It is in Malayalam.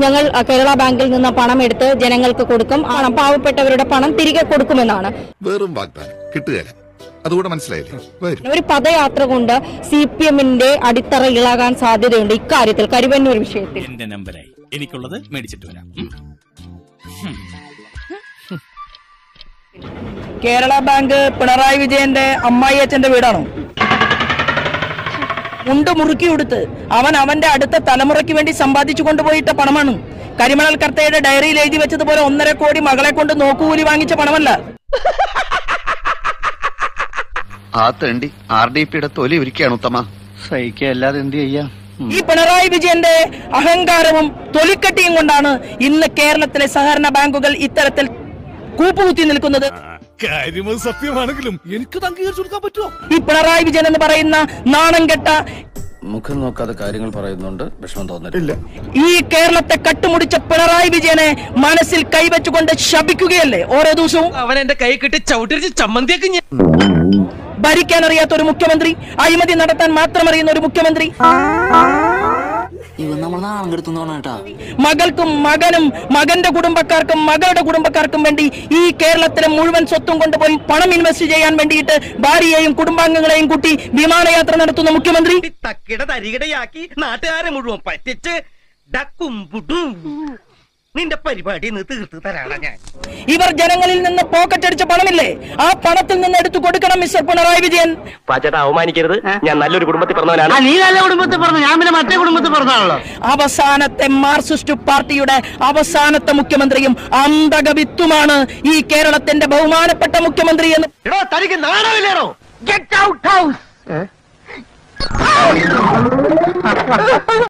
ഞങ്ങൾ അഹ്, കേരള ബാങ്കിൽ നിന്ന് പണം എടുത്ത് ജനങ്ങൾക്ക് കൊടുക്കും ആ പണം പാവപ്പെട്ടവരുടെ പണം തിരികെ കൊടുക്കുമെന്നാണ് വെറും വാഗ്ദാനം കിട്ടുകയില്ല അതുകൂടെ മനസ്സിലായില്ലേ വരും ഒരു പദയാത്ര കൊണ്ട് സി പി എമ്മിന്റെ അടിത്തറ ഇളകാൻ സാധ്യതയുണ്ട് ഇക്കാര്യത്തിൽ കരുവന്നൂർ വിഷയത്തിൽ എന്റെ നമ്പരായി എനിക്കുള്ളത് മേടിച്ചിട്ട് വരാം ഉം. കേരള ബാങ്ക് പിണറായി വിജയന്റെ അമ്മായി അച്ഛന്റെ വീടാണോ മുണ്ട് മുറുക്കി കൊടുത്ത് അവൻ അവന്റെ അടുത്ത തലമുറയ്ക്ക് വേണ്ടി സമ്പാദിച്ചു കൊണ്ടുപോയിട്ട പണമാണ് കരിമണൽ കർത്തയുടെ ഡയറിയിൽ എഴുതി വെച്ചതുപോലെ ഒന്നര കോടി മകളെ കൊണ്ട് നോക്കുകൂലി വാങ്ങിച്ച പണമല്ല ആ തേണ്ടി ആർ ഡി പിയുടെ തൊലി ഒരുക്കുകയാണ് ഉത്തമ സഹിക്കല്ലാതെ എന്ത് ചെയ്യാം ഈ പിണറായി വിജയന്റെ അഹങ്കാരവും തൊലിക്കട്ടിയും കൊണ്ടാണ് ഇന്ന് കേരളത്തിലെ സഹകരണ ബാങ്കുകൾ ഇത്തരത്തിൽ കൂപ്പുകുത്തി നിൽക്കുന്നത് കാര്യമത് സത്യമാണെങ്കിലും എനിക്ക് അംഗീകരിച്ചു കൊടുക്കാൻ പറ്റുമോ ഈ പിണറായി വിജയൻ എന്ന് പറയുന്ന നാണം കെട്ട മുഖം നോക്കാതെ കാര്യങ്ങൾ പറയുന്നുണ്ട് വിഷമം തോന്നരുത് ഈ കേരളത്തെ കട്ടുമുടിച്ച പിണറായി വിജയനെ മനസ്സിൽ കൈവച്ചുകൊണ്ട് ശപിക്കുകയല്ലേ ഓരോ ദിവസവും അവൻ എന്റെ കൈ കിട്ടി ചവിട്ടിരിച്ച് ചമ്മന്തിയൊക്കെ ഞാൻ ഭരിക്കാൻ അറിയാത്ത ഒരു മുഖ്യമന്ത്രി അഴിമതി നടത്താൻ മാത്രം അറിയുന്ന ഒരു മുഖ്യമന്ത്രി ഇവൻ നമ്മൾ നാണം കെടുത്തുന്നോണ കേട്ടാ മകൾക്കും മകനും മകന്റെ കുടുംബക്കാർക്കും മകളുടെ കുടുംബക്കാർക്കും വേണ്ടി ഈ കേരളത്തിലെ മുഴുവൻ സ്വത്തും കൊണ്ടുപോയി പണം ഇൻവെസ്റ്റ് ചെയ്യാൻ വേണ്ടിയിട്ട് ഭാര്യയെയും കുടുംബാംഗങ്ങളെയും കൂട്ടി വിമാനയാത്ര നടത്തുന്ന മുഖ്യമന്ത്രി തക്കിട തരികിടയാക്കി നാട്ടുകാരെ മുഴുവൻ പറ്റിച്ച് ഡക്കും പുടും നിന്റെ പരിപാടി ഇന്ന് തീർത്ത് തരാണ് ഞാൻ ഇവർ ജനങ്ങളിൽ നിന്ന് പോക്കറ്റ് അടിച്ച പണമില്ലേ ആ പണത്തിൽ നിന്ന് എടുത്തു കൊടുക്കണം മിസ്റ്റർ പിണറായി വിജയൻ പാച്ചേട്ടാ അവമാനിക്കരുത് ഞാൻ നല്ലൊരു കുടുംബത്തിൽ പറഞ്ഞവനാണ് നീ നല്ല കുടുംബത്തിൽ പറഞ്ഞു ഞാൻ പിന്നെ മറ്റേ കുടുംബത്തിൽ പറഞ്ഞാണല്ലോ അവസാനത്തെ മാർക്സിസ്റ്റ് പാർട്ടിയുടെ അവസാനത്തെ മുഖ്യമന്ത്രിയും അന്തകവിത്തുമാണ് ഈ കേരളത്തിന്റെ ബഹുമാനപ്പെട്ട മുഖ്യമന്ത്രി എന്ന് എടോ തനിക്ക് നാണമില്ലേടോ ഗെറ്റ് ഔട്ട് ഹൗസ്